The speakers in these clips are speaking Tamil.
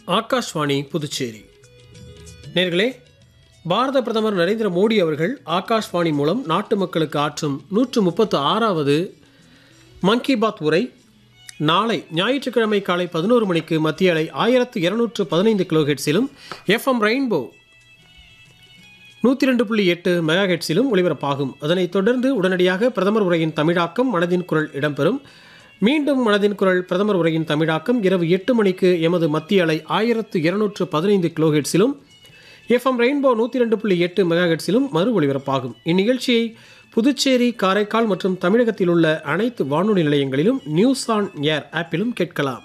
ஆகாஷ்வாணி புதுச்சேரி நேர்களே பாரத பிரதமர் நரேந்திர மோடி அவர்கள் ஆகாஷ்வாணி மூலம் நாட்டு மக்களுக்கு ஆற்றும் நூற்று முப்பத்து ஆறாவது மன் கி பாத் உரை நாளை ஞாயிற்றுக்கிழமை காலை பதினோரு மணிக்கு மத்திய அலை ஆயிரத்து இருநூற்று பதினைந்து கிலோஹெட்ஸிலும் எஃப்எம் ரெயின்போ நூற்றி ரெண்டு புள்ளி எட்டு மெகா ஹெட்ஸிலும் ஒளிபரப்பாகும் அதனைத் தொடர்ந்து உடனடியாக பிரதமர் உரையின் தமிழாக்கம் மனதின் குரல் இடம்பெறும் மீண்டும் மனதின் குரல் பிரதமர் உரையின் தமிழாக்கம் இரவு எட்டு மணிக்கு எமது மத்திய அலை ஆயிரத்து இருநூற்று பதினைந்து கிலோஹெட்ஸிலும் எஃப்எம் ரெயின்போ நூற்றி ரெண்டு புள்ளி எட்டு மெகா ஹெட்ஸிலும் மறு ஒளிபரப்பாகும் இந்நிகழ்ச்சியை புதுச்சேரி காரைக்கால் மற்றும் தமிழகத்தில் உள்ள அனைத்து வானொலி நிலையங்களிலும் நியூஸ் ஆன் ஏர் ஆப்பிலும் கேட்கலாம்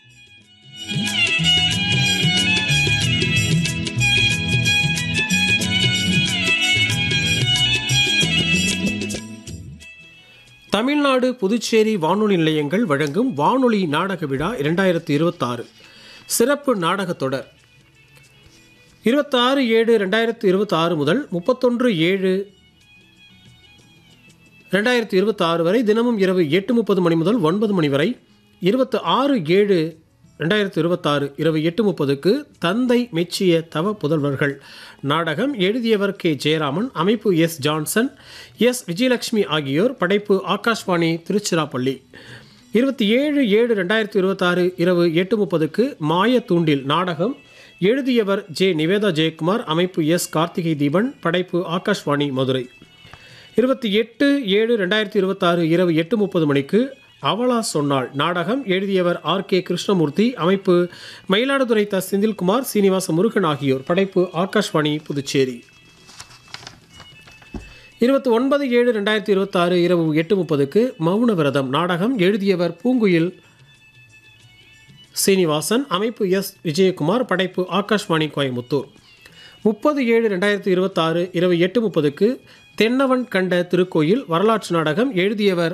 தமிழ்நாடு புதுச்சேரி வானொலி நிலையங்கள் வழங்கும் வானொலி நாடக விழா இரண்டாயிரத்தி இருபத்தாறு சிறப்பு நாடகத் தொடர் இருபத்தாறு ஏழு ரெண்டாயிரத்தி இருபத்தாறு முதல் முப்பத்தொன்று ஏழு ரெண்டாயிரத்தி இருபத்தாறு வரை தினமும் இரவு எட்டு முப்பது மணி முதல் ஒன்பது மணி வரை இருபத்தி ஆறு ஏழு ரெண்டாயிரத்தி இருபத்தாறு இரவு எட்டு முப்பதுக்கு தந்தை மெச்சிய தவ புதல்வர்கள் நாடகம் எழுதியவர் கே ஜெயராமன் அமைப்பு எஸ் ஜான்சன் எஸ் விஜயலட்சுமி ஆகியோர் படைப்பு ஆகாஷ்வாணி திருச்சிராப்பள்ளி இருபத்தி ஏழு ஏழு ரெண்டாயிரத்தி இருபத்தாறு இரவு எட்டு முப்பதுக்கு மாய தூண்டில் நாடகம் எழுதியவர் ஜே நிவேதா ஜெயக்குமார் அமைப்பு எஸ் கார்த்திகை தீபன் படைப்பு ஆகாஷ்வாணி மதுரை இருபத்தி எட்டு ஏழு ரெண்டாயிரத்தி இருபத்தாறு இரவு எட்டு முப்பது மணிக்கு அவளா சொன்னாள் நாடகம் எழுதியவர் ஆர் கே கிருஷ்ணமூர்த்தி அமைப்பு மயிலாடுதுறை த செந்தில்குமார் சீனிவாச முருகன் ஆகியோர் படைப்பு ஆகாஷ்வாணி புதுச்சேரி இருபத்தி ஒன்பது ஏழு ரெண்டாயிரத்தி இருபத்தாறு இரவு எட்டு முப்பதுக்கு மௌன விரதம் நாடகம் எழுதியவர் பூங்குயில் சீனிவாசன் அமைப்பு எஸ் விஜயகுமார் படைப்பு ஆகாஷ்வாணி கோயமுத்தூர் முப்பது ஏழு ரெண்டாயிரத்தி இருபத்தாறு இரவு எட்டு முப்பதுக்கு தென்னவன் கண்ட திருக்கோயில் வரலாற்று நாடகம் எழுதியவர்